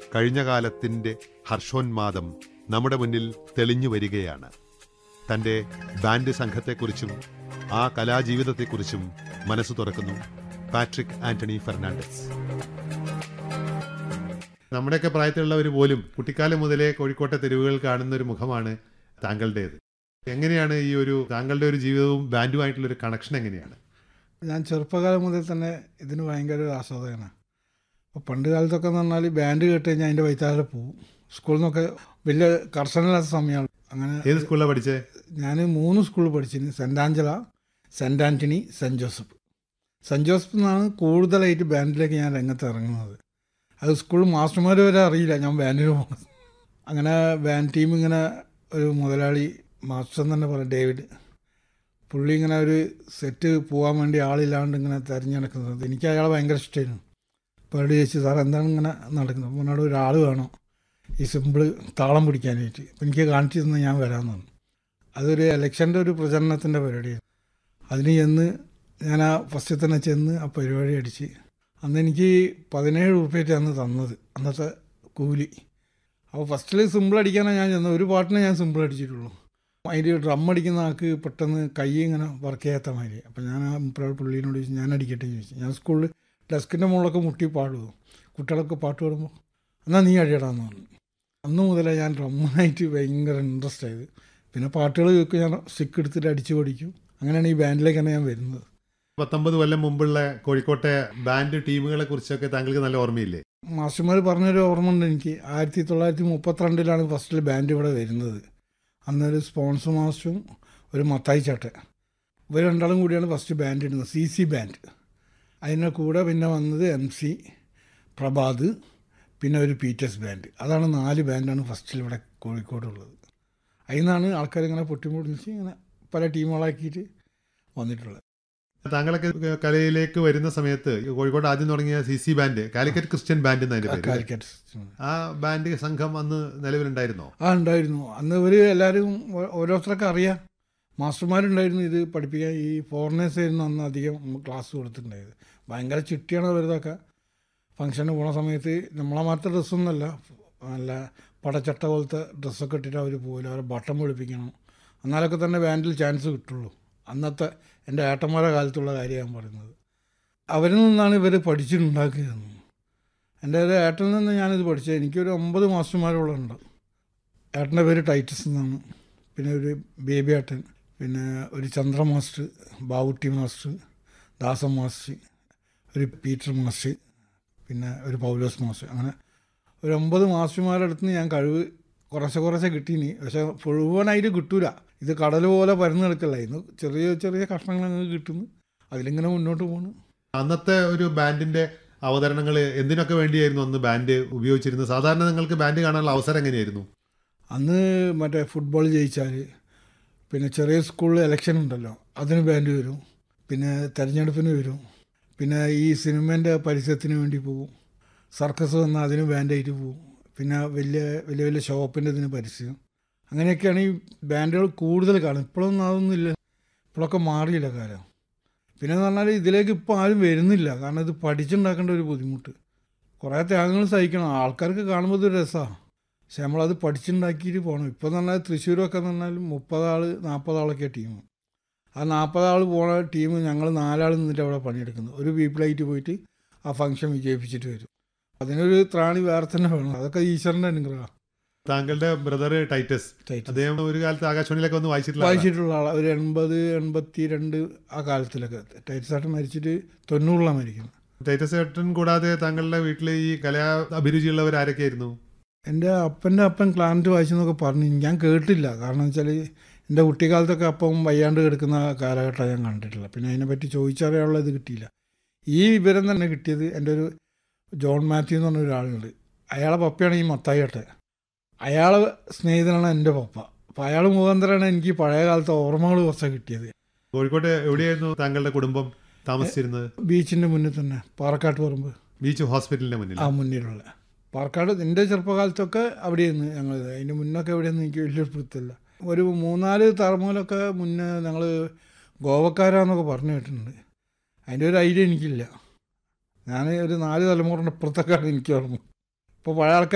കഴിഞ്ഞ കാലത്തിന്റെ ഹർഷോന്മാദം നമ്മുടെ മുന്നിൽ തെളിഞ്ഞു വരികയാണ് തന്റെ ബാൻഡ് സംഘത്തെക്കുറിച്ചും ആ കലാജീവിതത്തെക്കുറിച്ചും മനസ്സ് തുറക്കുന്നു പാട്രിക് ആന്റണി ഫെർണാണ്ടസ് നമ്മുടെയൊക്കെ പ്രായത്തിലുള്ളവർ പോലും കുട്ടിക്കാലം മുതലേ കോഴിക്കോട്ടെ തെരുവുകൾ കാണുന്ന ഒരു മുഖമാണ് താങ്കളുടേത് എങ്ങനെയാണ് ഈ ഒരു താങ്കളുടെ ഒരു ജീവിതവും ബാൻഡുമായിട്ടുള്ള ഒരു കണക്ഷൻ എങ്ങനെയാണ് ഞാൻ ചെറുപ്പകാലം മുതൽ തന്നെ ഇതിന് ഭയങ്കര ഒരു ആസ്വാദകനാണ് അപ്പോൾ പണ്ട് കാലത്തൊക്കെ എന്ന് പറഞ്ഞാൽ ബാൻഡ് കേട്ട് കഴിഞ്ഞാൽ അതിൻ്റെ വൈത്താലെ പോവും സ്കൂളിൽ നിന്നൊക്കെ വലിയ കർശനമില്ലാത്ത സമയമാണ് അങ്ങനെ ഏത് സ്കൂളിലാണ് പഠിച്ചേ ഞാൻ മൂന്ന് സ്കൂളിൽ പഠിച്ചിരുന്നു saint Angela saint Antony saint Joseph saint Joseph നിന്നാണ് കൂടുതലായിട്ട് ബാൻഡിലേക്ക് ഞാൻ രംഗത്ത് ഇറങ്ങുന്നത് അത് സ്കൂൾ മാസ്റ്റർമാർ വരെ അറിയില്ല ഞാൻ ബാൻഡിന് പോകുന്നത് അങ്ങനെ ബാൻഡ് ടീം ഇങ്ങനെ ഒരു മുതലാളി മാസ്റ്റർ എന്ന് തന്നെ പറയാം ഡേവിഡ് പുള്ളി ഇങ്ങനെ ഒരു സെറ്റ് പോകാൻ വേണ്ടി ആളില്ലാണ്ട് ഇങ്ങനെ തിരഞ്ഞെടുക്കുന്നത് എനിക്ക് അയാളെ ഭയങ്കര ഇഷ്ടമായിരുന്നു അപ്പോൾ അവിടെ ചോദിച്ചു സാർ എന്താണ് ഇങ്ങനെ നടക്കുന്നത് അപ്പോൾ എന്നോട് ഒരാൾ വേണം ഈ സിമ്പിൾ താളം പിടിക്കാനായിട്ട് അപ്പോൾ എനിക്ക് കാണിച്ചു തന്നാൽ ഞാൻ വരാമെന്ന് പറഞ്ഞു അതൊരു ഇലക്ഷൻ്റെ ഒരു പ്രചരണത്തിൻ്റെ പരിപാടിയാണ് അതിന് ചെന്ന് ഞാൻ ആ ഫസ്റ്റിൽ തന്നെ ചെന്ന് ആ പരിപാടി അടിച്ച് അന്ന് എനിക്ക് പതിനേഴ് ഉറുപ്പ്യറ്റ് അന്ന് തന്നത് അന്നത്തെ കൂലി അപ്പോൾ ഫസ്റ്റിൽ സിമ്പിൾ അടിക്കാനാണ് ഞാൻ ചെന്നത് ഒരു പാട്ടിനെ ഞാൻ സിമ്പിൾ അടിച്ചിട്ടുള്ളൂ അതിൻ്റെ ഡ്രം അടിക്കുന്ന ആൾക്ക് പെട്ടെന്ന് കൈ ഇങ്ങനെ വർക്ക് ചെയ്യാത്ത മാതിരി അപ്പോൾ ഞാൻ ആ മുപ്പരാൾ പുള്ളീനോട് ചോദിച്ചു ഞാൻ അടിക്കട്ടെ എന്ന് ചോദിച്ചു ഞാൻ സ്കൂളിൽ ഡെസ്കിൻ്റെ മുകളിലൊക്കെ മുട്ടി പാടുമോ കുട്ടികളൊക്കെ പാട്ട് പാടുമ്പോൾ എന്നാൽ നീ അടിയടാന്ന് പറഞ്ഞു അന്ന് മുതലേ ഞാൻ ഡ്രമ്മായിട്ട് ഭയങ്കര ഇൻട്രസ്റ്റ് ആയത് പിന്നെ പാട്ടുകൾ കേൾക്കും ഞാൻ സ്റ്റിക്ക് എടുത്തിട്ട് അടിച്ചു പഠിക്കും അങ്ങനെയാണ് ഈ ബാൻഡിലേക്കാണ് ഞാൻ വരുന്നത് പത്തൊമ്പത് കൊല്ലം മുമ്പുള്ള കോഴിക്കോട്ടെ ബാൻഡ് ടീമുകളെ കുറിച്ചൊക്കെ താങ്കൾക്ക് നല്ല ഓർമ്മയില്ലേ മാസ്റ്റർമാർ പറഞ്ഞൊരു ഓർമ്മ ഉണ്ട് എനിക്ക് ആയിരത്തി തൊള്ളായിരത്തി മുപ്പത്തിരണ്ടിലാണ് ഫസ്റ്റിൽ ബാൻഡ് ഇവിടെ വരുന്നത് അന്നൊരു സ്പോൺസർ മാസ്റ്ററും ഒരു മത്തായി ചാട്ടൻ ഇവർ രണ്ടാളും കൂടിയാണ് ഫസ്റ്റ് ബാൻഡ് ഇടുന്നത് സി സി ബാൻഡ് അതിൻ്റെ കൂടെ പിന്നെ വന്നത് എം സി പ്രഭാത് പിന്നെ ഒരു പീറ്റേഴ്സ് ബാൻഡ് അതാണ് നാല് ബാൻഡാണ് ഫസ്റ്റിൽ ഇവിടെ കോഴിക്കോടുള്ളത് അതിൽ നിന്നാണ് ആൾക്കാർ ഇങ്ങനെ പൊട്ടിമുടിച്ച് ഇങ്ങനെ പല ടീമുകളാക്കിയിട്ട് വന്നിട്ടുള്ളത് താങ്കളൊക്കെ കലയിലേക്ക് വരുന്ന സമയത്ത് കോഴിക്കോട് ആദ്യം തുടങ്ങിയ C C band Calicut christian band എന്നതിന്റെ പേര് കാലിക്കറ്റ് ആ ബാൻഡ് സംഘം അന്ന് നിലവിലുണ്ടായിരുന്നോ ആ ഉണ്ടായിരുന്നു അന്ന് ഇവർ എല്ലാവരും ഓ- ഓരോരുത്തർക്ക് അറിയാം മാസ്റ്റർമാരുണ്ടായിരുന്നു ഇത് പഠിപ്പിക്കാൻ ഈ ഫോറിനേഴ്സ് ആയിരുന്നു അന്ന് അധികം ക്ലാസ് കൊടുത്തിട്ടുണ്ടായത് ഭയങ്കര ചിട്ടിയാണ് അവരിതൊക്കെ ഫംഗ്ഷന് പോണ സമയത്ത് നമ്മളെ മാറ്റത്തെ ഡ്രസ്സൊന്നുമല്ല നല്ല പടച്ചട്ട പോലത്തെ ഡ്രസ്സൊക്കെ ഇട്ടിട്ട് അവർ പോകില്ല അവരെ ബട്ടൺ പിടിപ്പിക്കണം എന്നാലൊക്കെ തന്നെ ബാൻഡിൽ ചാൻസ് കിട്ടുള്ളൂ അന്നത്തെ എൻ്റെ ഏട്ടന്മാരുടെ കാലത്തുള്ള കാര്യം ഞാൻ പറയുന്നത് അവരിൽ നിന്നാണ് ഇവർ പഠിച്ചിട്ടുണ്ടാക്കിയത് എൻ്റെ ഒരു ഏട്ടനിൽ നിന്ന് ഞാനിത് പഠിച്ചത് എനിക്കൊരു ഒമ്പത് മാസ്റ്റർമാരോളം ഉണ്ട് ഏട്ടൻ്റെ പേര് ടൈറ്റസ് എന്നാണ് പിന്നെ ഒരു ബേബി ഏട്ടൻ പിന്നെ ഒരു Chandra master Bavutty master Dasan master ഒരു പീറ്റർ മാസ്റ്റർ പിന്നെ ഒരു പൗലോസ് മാസ്റ്റർ അങ്ങനെ ഒരു ഒമ്പത് മാസ്റ്റർമാരുടെ അടുത്ത് നിന്ന് ഞാൻ കഴിവ് കുറച്ച് കുറച്ച് കിട്ടീനി പക്ഷെ മുഴുവനായിട്ട് കിട്ടൂല ഇത് കടൽ പോലെ പരന്നു കിടക്കല്ലായിരുന്നു ചെറിയ ചെറിയ കഷ്ണങ്ങൾ അങ്ങ് കിട്ടുന്നു അതിലിങ്ങനെ മുന്നോട്ട് പോകണം അന്നത്തെ ഒരു ബാൻഡിന്റെ അവതരണങ്ങൾ എന്തിനൊക്കെ വേണ്ടിയായിരുന്നു അന്ന് ബാൻഡ് ഉപയോഗിച്ചിരുന്നത് സാധാരണ നിങ്ങൾക്ക് ബാൻഡ് കാണാനുള്ള അവസരം എങ്ങനെയായിരുന്നു അന്ന് മറ്റേ ഫുട്ബോൾ ജയിച്ചാൽ പിന്നെ ചെറിയ സ്കൂളിൽ ഇലക്ഷൻ ഉണ്ടല്ലോ അതിന് ബാൻഡ് വരും പിന്നെ തെരഞ്ഞെടുപ്പിന് വരും പിന്നെ ഈ സിനിമേൻ്റെ പരസ്യത്തിന് വേണ്ടി പോകും സർക്കസ് വന്നാൽ അതിന് ബാൻഡായിട്ട് പോകും പിന്നെ വലിയ വലിയ വലിയ ഷോപ്പിൻ്റെ ഇതിന് പരസ്യം അങ്ങനെയൊക്കെയാണ് ഈ ബാൻഡുകൾ കൂടുതൽ കാണും ഇപ്പോഴൊന്നും അതൊന്നുമില്ല ഇപ്പോഴൊക്കെ മാറിയില്ല കാലം പിന്നെ എന്ന് പറഞ്ഞാൽ ഇതിലേക്ക് ഇപ്പോൾ ആരും വരുന്നില്ല കാരണം ഇത് പഠിച്ചുണ്ടാക്കേണ്ട ഒരു ബുദ്ധിമുട്ട് കുറേ ത്യാഗങ്ങൾ സഹിക്കണം ആൾക്കാർക്ക് കാണുമ്പോൾ ഇത് രസമാണ് പക്ഷെ നമ്മളത് പഠിച്ചുണ്ടാക്കിയിട്ട് പോകണം ഇപ്പോൾ എന്ന് പറഞ്ഞാൽ തൃശ്ശൂരൊക്കെ എന്ന് പറഞ്ഞാൽ മുപ്പതാൾ നാൽപ്പതാളൊക്കെ ടീം ആ നാൽപ്പതാൾ പോണ ടീം ഞങ്ങൾ നാലാൾ നിന്നിട്ട് അവിടെ പണിയെടുക്കുന്നത് ഒരു വീപ്പിലായിട്ട് പോയിട്ട് ആ ഫംഗ്ഷൻ വിജയിപ്പിച്ചിട്ട് വരും അതിനൊരു ത്രാണി വേറെ തന്നെ വേണം അതൊക്കെ ഈശ്വരൻ്റെ അനുഗ്രഹം താങ്കളുടെ ബ്രദർ ടൈറ്റസ് ടൈറ്റസ് അദ്ദേഹം ഒരു കാലത്ത് ആകാശവാണിയിലൊക്കെ ഒന്ന് വായിച്ചിട്ടുള്ള ആളാണ്. വായിച്ചിട്ടുള്ള ആളാണ് ഒരു എൺപത് എൺപത്തി രണ്ട് ആ കാലത്തിലൊക്കെ ടൈറ്റസ് ആയിട്ട് മരിച്ചിട്ട് തൊണ്ണൂറിലാണ് മരിക്കുന്നത് ടൈറ്റസ് ഏട്ടൻ കൂടാതെ താങ്കളുടെ വീട്ടിൽ ഈ കലാ അഭിരുചിയുള്ളവർ ആരൊക്കെയായിരുന്നു എൻ്റെ അപ്പൻ്റെ അപ്പൻ ക്ലാനറ്റ് വായിച്ചെന്നൊക്കെ പറഞ്ഞു ഞാൻ കേട്ടില്ല കാരണം വെച്ചാൽ എൻ്റെ കുട്ടിക്കാലത്തൊക്കെ അപ്പം വയ്യാണ്ട് കിടക്കുന്ന കാലഘട്ടം ഞാൻ കണ്ടിട്ടില്ല പിന്നെ അതിനെപ്പറ്റി ചോദിച്ചറിയാനുള്ള ഇത് കിട്ടിയില്ല ഈ വിവരം തന്നെ കിട്ടിയത് എൻ്റെ ഒരു ജോൺ മാത്യു എന്ന് പറഞ്ഞ ഒരാളുണ്ട് അയാളെ പപ്പയാണ് ഈ മത്തായിട്ടെ അയാളെ സ്നേഹിതനാണ് എൻ്റെ പപ്പ അപ്പോൾ അയാൾ മുഖാന്തരമാണ് എനിക്ക് പഴയ കാലത്തെ ഓർമ്മകൾ കുറച്ച് കിട്ടിയത് കോഴിക്കോട്ട് എവിടെയായിരുന്നു താങ്കളുടെ കുടുംബം താമസിച്ചിരുന്നത് ബീച്ചിൻ്റെ മുന്നിൽ തന്നെ പാറക്കാട്ട് പറമ്പ് ബീച്ച് ഹോസ്പിറ്റലിന്റെ മുന്നിൽ ആ മുന്നിലുള്ള പാർക്കാട് എൻ്റെ ചെറുപ്പകാലത്തൊക്കെ അവിടെയായിരുന്നു ഞങ്ങൾ അതിൻ്റെ മുന്നൊക്കെ എവിടെയെന്ന് എനിക്ക് വലിയൊരു പിടുത്തമില്ല ഒരു മൂന്നാല് തലമുറലൊക്കെ മുന്നേ ഞങ്ങൾ ഗോവക്കാരാന്നൊക്കെ പറഞ്ഞു കേട്ടിട്ടുണ്ട് അതിൻ്റെ ഒരു ഐഡിയ എനിക്കില്ല ഞാൻ ഒരു നാല് തലമുറ ഇപ്പുറത്തൊക്കെയാണ് എനിക്ക് ഓർമ്മ ഇപ്പോൾ പഴയ ആൾക്കാർ